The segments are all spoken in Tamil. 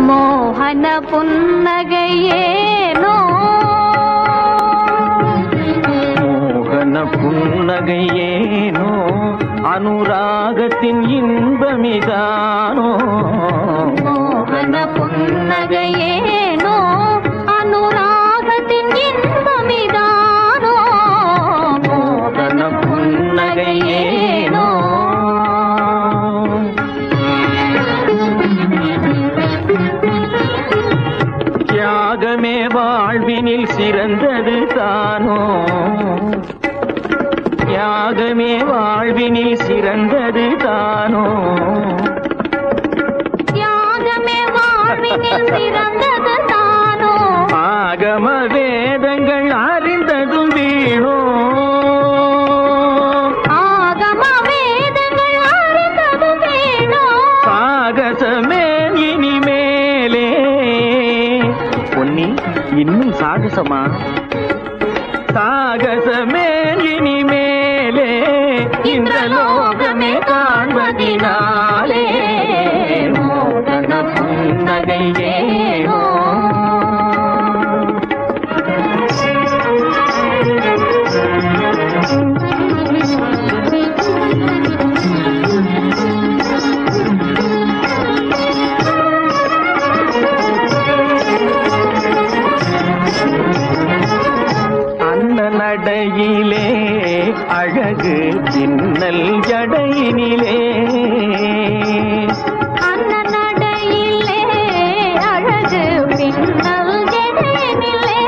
மோகன புன்னகையேனோ மோகன புன்னகையேனோ அனுராகத்தின் இன்பமிதானோ மோகன புன்னகையேனோ அனுராகத்தின் இன்பமிதானோ மோகன புன்னகையேனோ தியாகமே வாழ்வினில் சிறந்தது தானோ தியாகமே வாழ்வினில் சிறந்தது தானோ தியாகமே வாழ்வினில் சிறந்தது தானோ ஆகம வேதங்கள் அறிந்ததும் வீணோ ஆகம வேதங்கள் அறிந்தது வேணோ சாகசமே இனிமேலே பொன்னி இன்னும் சாகசமா சாகசமே இனிமேலே இந்த லோகமே காண்பதினாலே மோகன புன்னகையேனோ அன்ன நடையிலே அழகு பின்னல் ஜடையினிலே அன்ன நடையிலே அழகு பின்னல் ஜடையினிலே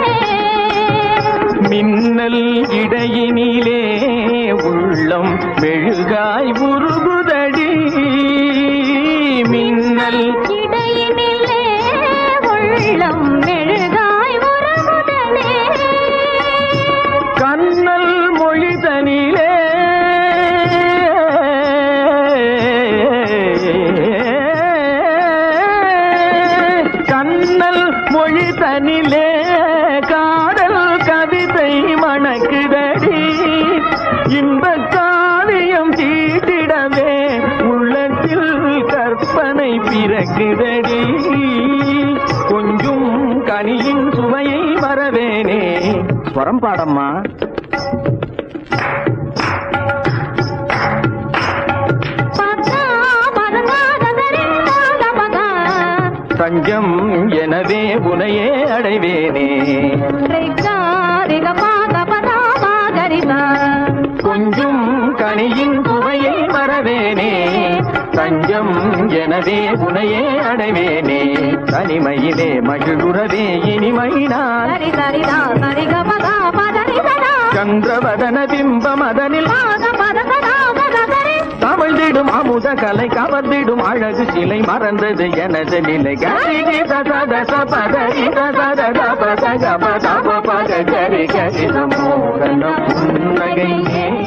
மின்னல் இடையினிலே உள்ளம் மெழுகாய் உருகுதடி மின்னல் இடையினிலே உள்ளம் மெழுகாய் உறவுதலே கண்ணல் மொழிதனிலே கண்ணல் மொழிதனிலே காதல் கவிதை மணக்குதடி இந்த காவியம் தீட்டிடவே உள்ளத்தில் கற்பனை பிறக்குதடி கொஞ்சம் கனியின் சுவையை வரவேனே ஸ்வரம் பாடம்மா பதா பதநாதகரி நாதபகா தஞ்சம் எனவே உனையே அடைவேனே ரிகா ரிக பாத பதா பாகரிபா கொஞ்சம் கனியின் சுவையை வரவேனே தஞ்சம் எனவே உனையே அடைவேனே தனிமையிலே மகிழுறவே இனிமையினால் சரி சரிதா சரிக பதா பதரிதா சந்திரவதன பிம்ப மதனில் பாத பதகதா பதகரி கவிழ்ந்திடும் அமுத கலை கவர்ந்திடும் அழகு சிலை மறந்தது எனது நிலை கரி சத பதரி சத பத கப தப பத கரி கரி மோகன புன்னகையே